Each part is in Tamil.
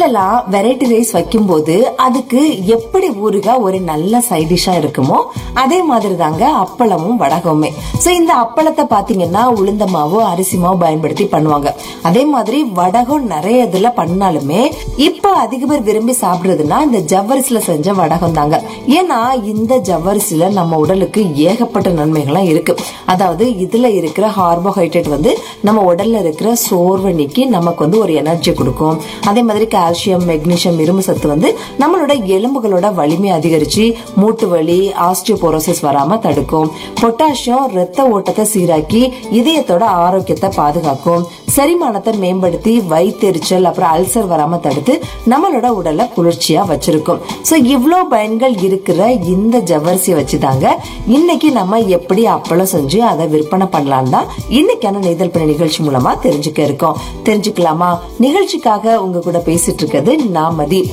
வீட்லலாம் வெரைட்டி ரைஸ் வைக்கும்போது அதுக்கு எப்படி ஊறுகாய் ஒரு நல்ல சைட் டிஷ்ஷா இருக்குமோ அதே மாதிரி தாங்க அப்பளமும் வடகமுமே சோ இந்த அப்பளத்தை பாத்தீங்கன்னா உளுந்த மாவு அரிசி மாவு பயன்படுத்தி பண்ணுவாங்க அதே மாதிரி வடகம் நிறைய இதுல பண்ணாலுமே இப்ப அதிக பேர் விரும்பி சாப்பிடுறதுன்னா இந்த ஜவ்வரிசில செஞ்ச வடகம் தாங்க ஏன்னா இந்த ஜவ்வரிசில நம்ம உடலுக்கு ஏகப்பட்ட நன்மைகள்லாம் இருக்கு அதாவது இதுல இருக்கிற கார்போஹைட்ரேட் வந்து நம்ம உடல்ல இருக்கிற சோர்வை நீக்கி நமக்கு வந்து ஒரு எனர்ஜி கொடுக்கும் அதே மாதிரி கால்சியம் மெக்னீசியம் இரும்பு சத்து வந்து நம்மளோட எலும்புகளோட வலிமை அதிகரிச்சு மூட்டு வலி ஆஸ்டியோபோரோசிஸ் வராம தடுக்கும் பொட்டாசியம் ரத்த ஓட்டத்தை சீராக்கி இதயத்தோட ஆரோக்கியத்தை பாதுகாக்கும் செரிமானத்தை மேம்படுத்தி வயிற்றெரிச்சல் அப்புறம் அல்சர் வராம தடுத்து நம்மளோட உடலை குளிர்ச்சியா வச்சிருக்கும் சோ இவ்ளோ பயன்கள் இருக்கிற இந்த ஜவ்வரிசியை வச்சுதாங்க இன்னைக்கு நம்ம எப்படி அப்பளம் செஞ்சு அதை விற்பனை பண்ணலாம் தான் இன்னைக்கான நெய்தல் பண்ண நிகழ்ச்சி மூலமா தெரிஞ்சுக்க இருக்கோம் தெரிஞ்சுக்கலாமா நிகழ்ச்சிக்காக உங்க கூட பேசிட்டு இருக்கிறது நான் மதி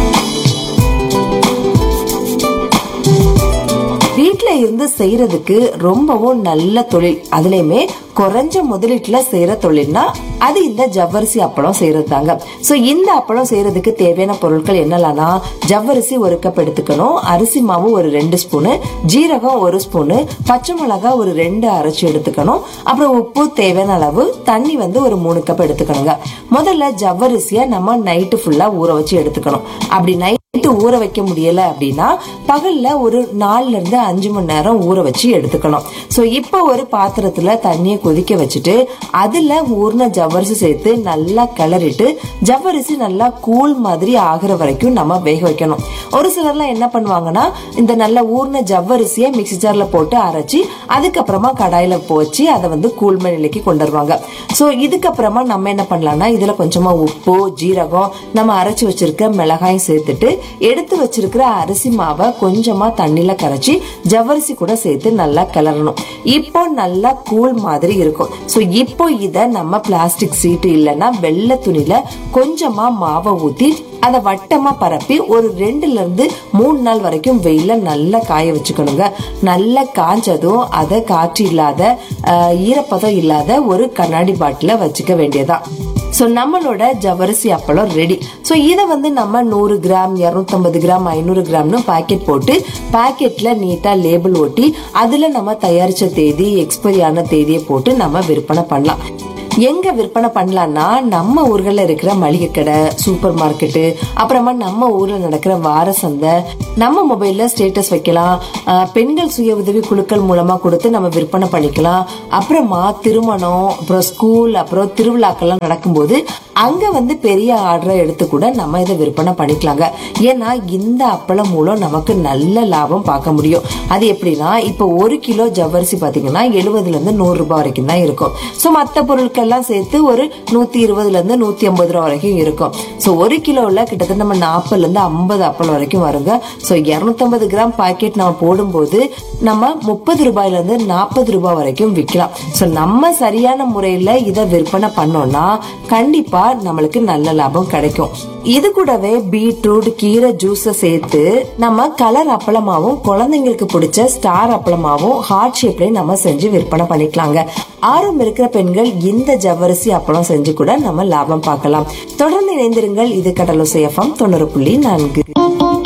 வீட்ல இருந்து செய்யறதுக்கு ரொம்பவும் நல்ல தொழில் அதுலயுமே குறைஞ்ச முதலீட்டுல செய்யற தொழில்னா அது இந்த ஜவ்வரிசி அப்பளம் செய்யறது தாங்க சோ இந்த அப்பளம் செய்யறதுக்கு தேவையான பொருட்கள் என்னலாம்னா ஜவ்வரிசி ஒரு கப் எடுத்துக்கணும் அரிசி மாவு ஒரு ரெண்டு ஸ்பூனு ஜீரகம் ஒரு ஸ்பூனு பச்சை மிளகாய் ஒரு ரெண்டு அரைச்சு எடுத்துக்கணும் அப்புறம் உப்பு தேவையான அளவு தண்ணி வந்து ஒரு மூணு கப் எடுத்துக்கணுங்க முதல்ல ஜவ்வரிசிய நம்ம நைட்டு ஃபுல்லா ஊற வச்சு எடுத்துக்கணும் அப்படி நைட் நைட்டு ஊற வைக்க முடியல அப்படின்னா பகல்ல ஒரு நாலுல இருந்து அஞ்சு மணி நேரம் ஊற வச்சு எடுத்துக்கணும் சோ இப்போ ஒரு பாத்திரத்துல தண்ணியை கொதிக்க வச்சுட்டு அதுல ஊர்ன ஜவ்வரிசி சேர்த்து நல்லா கிளறிட்டு ஜவ்வரிசி நல்லா கூழ் மாதிரி ஆகுற வரைக்கும் நம்ம வேக வைக்கணும் ஒரு சிலர்லாம் என்ன பண்ணுவாங்கன்னா இந்த நல்ல ஊர்ன ஜவ்வரிசியை மிக்ஸி ஜார்ல போட்டு அரைச்சி அதுக்கப்புறமா கடாயில போச்சு அதை வந்து கூழ்மை நிலைக்கு கொண்டு வருவாங்க சோ இதுக்கப்புறமா நம்ம என்ன பண்ணலாம்னா இதுல கொஞ்சமா உப்பு ஜீரகம் நம்ம அரைச்சு வச்சிருக்க மிளகாயும் சேர்த்துட்டு எடுத்து வச்சிருக்கிற அரிசி மாவை கொஞ்சமா தண்ணியில கரைச்சி ஜவ்வரிசி கூட சேர்த்து நல்லா கிளறணும் இப்போ நல்லா கூழ் மாதிரி இருக்கும் சோ இப்போ இத நம்ம பிளாஸ்டிக் சீட்டு இல்லைன்னா வெள்ளை துணியில கொஞ்சமா மாவை ஊத்தி அதை வட்டமா பரப்பி ஒரு ரெண்டுல இருந்து மூணு நாள் வரைக்கும் வெயில நல்லா காய வச்சுக்கணுங்க நல்லா காஞ்சதும் அதை காற்று இல்லாத ஆஹ், ஈரப்பதம் இல்லாத ஒரு கண்ணாடி பாட்டில வச்சுக்க வேண்டியதா ஸோ நம்மளோட ஜவ்வரிசி அப்பளம் ரெடி ஸோ இதை வந்து நம்ம நூறு கிராம் இரநூத்தம்பது கிராம் ஐநூறு கிராம்னு பாக்கெட் போட்டு பாக்கெட்ல நீட்டா லேபிள் ஒட்டி அதுல நம்ம தயாரிச்ச தேதி எக்ஸ்பைரி ஆன தேதியை போட்டு நம்ம விற்பனை பண்ணலாம் எங்க விற்பனை பண்ணலாம்னா நம்ம ஊர்கள்ல இருக்கிற மளிகை கடை சூப்பர் மார்க்கெட்டு அப்புறமா நம்ம ஊர்ல நடக்கிற வார சந்தை நம்ம மொபைல்ல ஸ்டேட்டஸ் வைக்கலாம் ஆஹ் பெண்கள் சுய உதவி குழுக்கள் மூலமா கொடுத்து நம்ம விற்பனை பண்ணிக்கலாம் அப்புறமா திருமணம் அப்புறம் ஸ்கூல் அப்புறம் திருவிழாக்கள்லாம் நடக்கும்போது அங்க வந்து பெரிய ஆர்டரை எடுத்து கூட நம்ம இதை விற்பனை பண்ணிக்கலாங்க ஏன்னா இந்த அப்பளம் மூலம் நமக்கு நல்ல லாபம் பார்க்க முடியும் அது எப்படின்னா இப்போ ஒரு கிலோ ஜவ்வரிசி பாத்தீங்கன்னா எழுபதுல இருந்து நூறு ரூபாய் வரைக்கும் தான் இருக்கும் ஸோ மற்ற பொருட்கள்லாம் சேர்த்து ஒரு நூத்தி இருபதுல இருந்து நூத்தி ஐம்பது ரூபா வரைக்கும் இருக்கும் ஸோ ஒரு கிலோவில் கிட்டத்தட்ட நம்ம நாற்பதுல இருந்து ஐம்பது அப்பளம் வரைக்கும் வருங்க ஸோ இரநூத்தம்பது கிராம் பாக்கெட் நம்ம போடும்போது நம்ம முப்பது ரூபாயில இருந்து நாற்பது ரூபாய் வரைக்கும் விற்கலாம் ஸோ நம்ம சரியான முறையில இதை விற்பனை பண்ணோம்னா கண்டிப்பா நம்மளுக்கு நல்ல லாபம் கிடைக்கும் இது கூடவே பீட்ரூட் கீரை ஜூஸ சேர்த்து நம்ம கலர் அப்பளமாவும் குழந்தைங்களுக்கு பிடிச்ச ஸ்டார் அப்பளமாவும் ஹார்ட் ஷேப்லயும் நம்ம செஞ்சு விற்பனை பண்ணிக்கலாங்க ஆர்வம் இருக்கிற பெண்கள் இந்த ஜவ்வரிசி அப்பளம் செஞ்சு கூட நம்ம லாபம் பார்க்கலாம் தொடர்ந்து இணைந்திருங்கள் இது கடலோசை எஃப்எம் தொண்ணூறு புள்ளி நான்கு